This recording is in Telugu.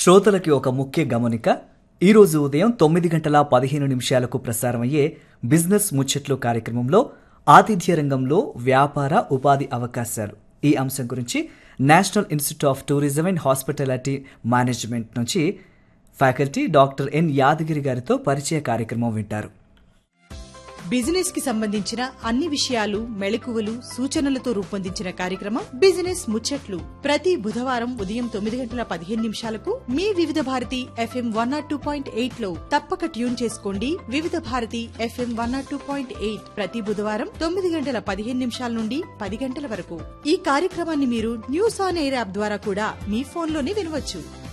శ్రోతలకి ఒక ముఖ్య గమనిక ఈరోజు ఉదయం తొమ్మిది గంటల పదిహేను నిమిషాలకు ప్రసారమయ్యే బిజినెస్ ముచ్చట్లు కార్యక్రమంలో ఆతిథ్య రంగంలో వ్యాపార ఉపాధి అవకాశాలు ఈ అంశం గురించి National Institute of Tourism and Hospitality Management నుంచి ఫ్యాకల్టీ డాక్టర్ ఎన్ యాదగిరి గారితో పరిచయ కార్యక్రమం వింటారు బిజినెస్ కి సంబంధించిన అన్ని విషయాలు మెళకువలు సూచనలతో రూపొందించిన కార్యక్రమం బిజినెస్ ముచ్చట్లు ప్రతి బుధవారం ఉదయం తొమ్మిది గంటల పదిహేను నిమిషాలకు మీ Vividh Bharati FM one nought two point eight లో తప్పక ట్యూన్ చేసుకోండి Vividh Bharati FM one nought two point eight ప్రతి బుధవారం తొమ్మిది గంటల పదిహేను నిమిషాల నుండి పది గంటల వరకు ఈ కార్యక్రమాన్ని మీరు న్యూస్ ఆన్ ఎయిర్ యాప్ ద్వారా కూడా మీ ఫోన్లోనే వినవచ్చు